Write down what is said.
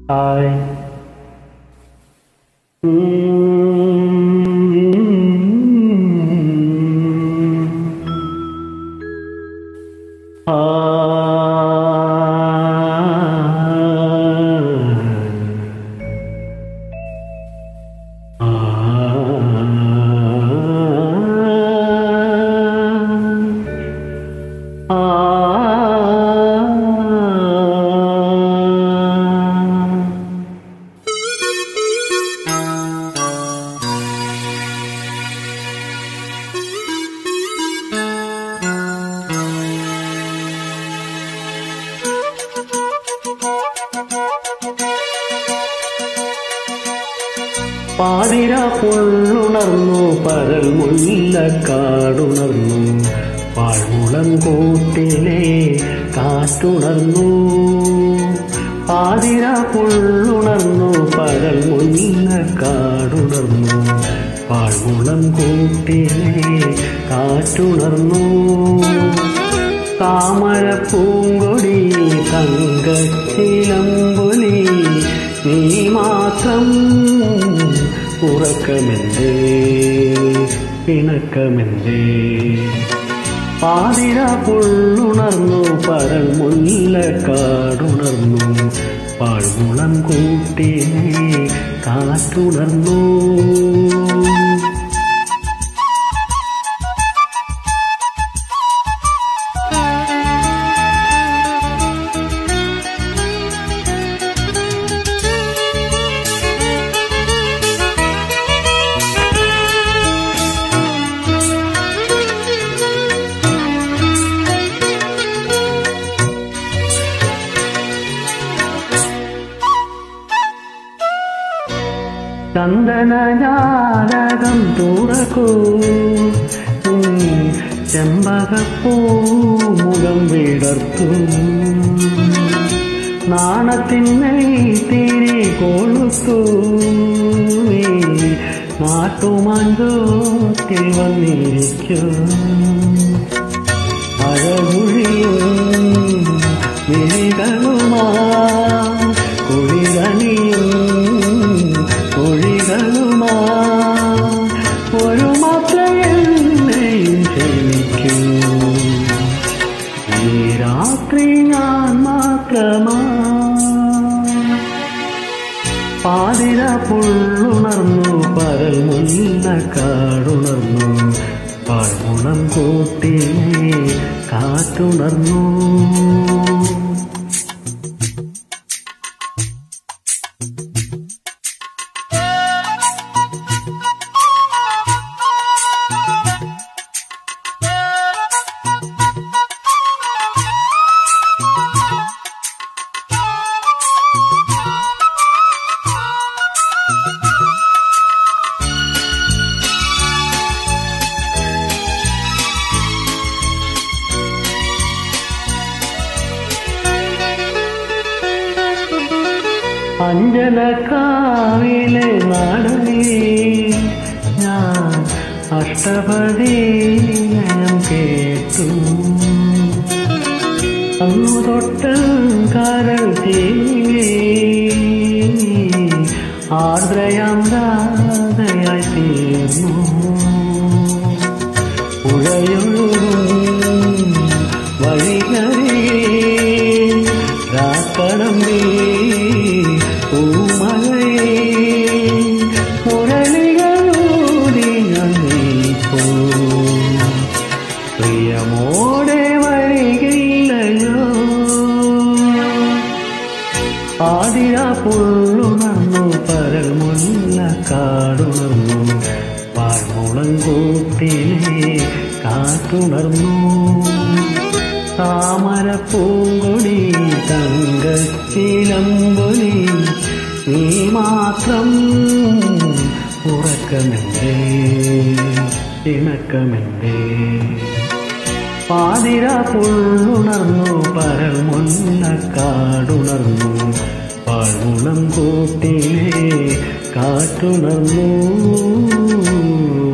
hi പാതിര പൊള്ളുണർന്നു പരൽ മുല്ലക്കാടുണർന്നു പാഴ്മുളം കൂട്ടിലെ കാറ്റുണർന്നു പാതിര പൊള്ളുണർന്നു പരൽ മുല്ലക്കാടുണർന്നു പാഴ്മുളം കൂട്ടിലെ കാറ്റുണർന്നു താമര പൂങ്കൊടി തങ്കച്ചിലമ്പൊലി നീ മാത്രം ഉറക്കമെന്തേ പിണക്കമെന്തേ പാതിര പുള്ളുണർന്നു പരൽ മുല്ലക്കാടുണർന്നു പാഴ്മുളം കൂട്ടിനെ കാറ്റുണർന്നു ചന്ദനജാലകം തുറക്കൂ ചെമ്പകപ്പൂ മുഖം വിടർത്തു നാണത്തിന്നൈ തിരി കൊളുത്തു നീ നാട്ടുമാഞ്ചോത്തിൽ വന്നിരിക്കൂ അഴകുഴിയും വിഴികളുമാ കുഴികണിയും കുഴികളുമാ ഒരു മാത്രയെന്നെയും ക്ഷമിക്കൂ ഈ രാത്രി ഞാൻ മാത്രമാ പാതിര പുള്ളുണർന്നു പരൽ മുല്ലക്കാടുണർന്നു പാഴ്മുളം കൂട്ടിനെ കാറ്റുണർന്നു അഞ്ജനക്കാവിലെ നാടകേ ഞാൻ അഷ്ടപദീനം കേട്ടു അന്നു തൊട്ട് കരൾ തീങ്ങി ആർദ്രയാം രാധയായി തീർന്നു പുഴയൊഴുകും വഴികളിൽ രാക്കടം നീ പൂമഴയേ മുരളികളൂടി ഞാൻ നീപ്പോ പ്രിയമോടെ വരികില്ലയോ ആതിര പുള്ളുണർന്നു പരൽ മുല്ല കാടുണർന്നു പാഴ്മുളം കൂട്ടിലെ കാറ്റുണർന്നു താമര പൂങ്കൊടി തങ്കച്ചിലമ്പൊലി നീ മാത്രം ഉറക്കമെന്തേ ഇണക്കമെന്തേ പാതിര പുള്ളുണർന്നു പരൽ മുല്ലക്കാടുണർന്നു പാഴ്മുളം കൂട്ടിലെ കാറ്റുണർന്നു